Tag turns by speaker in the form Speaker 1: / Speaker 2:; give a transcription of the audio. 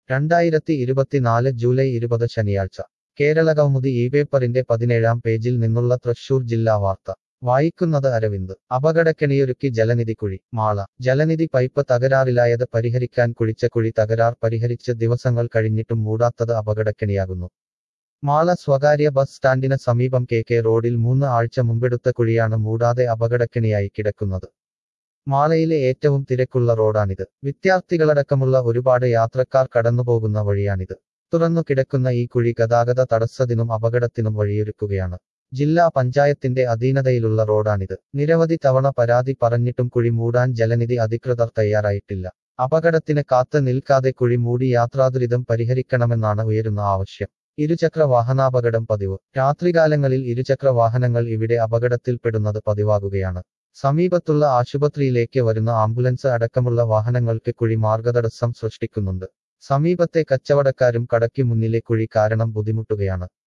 Speaker 1: രണ്ടായിരത്തി ഇരുപത്തിനാല് ജൂലൈ ഇരുപത് ശനിയാഴ്ച കേരളകൗമുദി ഈ പേപ്പറിന്റെ പതിനേഴാം പേജിൽ നിന്നുള്ള തൃശൂർ ജില്ലാ വാർത്ത വായിക്കുന്നത് അരവിന്ദ് അപകടക്കെണിയൊരുക്കി ജലനിധി കുഴി മാള ജലനിധി പൈപ്പ് തകരാറിലായത് പരിഹരിക്കാൻ കുഴിച്ച കുഴി തകരാർ പരിഹരിച്ച് ദിവസങ്ങൾ കഴിഞ്ഞിട്ടും മൂടാത്തത് അപകടക്കെണിയാകുന്നു മാള സ്വകാര്യ ബസ് സ്റ്റാൻഡിന് സമീപം കെ കെ റോഡിൽ മൂന്ന് ആഴ്ച മുമ്പെടുത്ത കുഴിയാണ് മൂടാതെ അപകടക്കെണിയായി കിടക്കുന്നത് മാളയിലെ ഏറ്റവും തിരക്കുള്ള റോഡാണിത് വിദ്യാർത്ഥികളടക്കമുള്ള ഒരുപാട് യാത്രക്കാർ കടന്നുപോകുന്ന വഴിയാണിത് തുറന്നു കിടക്കുന്ന ഈ കുഴി ഗതാഗത തടസ്സത്തിനും അപകടത്തിനും വഴിയൊരുക്കുകയാണ് ജില്ലാ പഞ്ചായത്തിന്റെ അധീനതയിലുള്ള റോഡാണിത് നിരവധി തവണ പരാതി പറഞ്ഞിട്ടും കുഴി മൂടാൻ ജലനിധി അധികൃതർ തയ്യാറായിട്ടില്ല അപകടത്തിന് കാത്ത് നിൽക്കാതെ കുഴി മൂടി യാത്രാദുരിതം പരിഹരിക്കണമെന്നാണ് ഉയരുന്ന ആവശ്യം ഇരുചക്ര വാഹനാപകടം പതിവ് രാത്രികാലങ്ങളിൽ ഇരുചക്ര വാഹനങ്ങൾ ഇവിടെ അപകടത്തിൽപ്പെടുന്നത് പതിവാകുകയാണ് സമീപത്തുള്ള ആശുപത്രിയിലേക്ക് വരുന്ന ആംബുലൻസ് അടക്കമുള്ള വാഹനങ്ങൾക്ക് കുഴി മാർഗതടസ്സം സൃഷ്ടിക്കുന്നുണ്ട് സമീപത്തെ കച്ചവടക്കാരും കടയ്ക്ക് മുന്നിലെ കുഴി കാരണം ബുദ്ധിമുട്ടുകയാണ്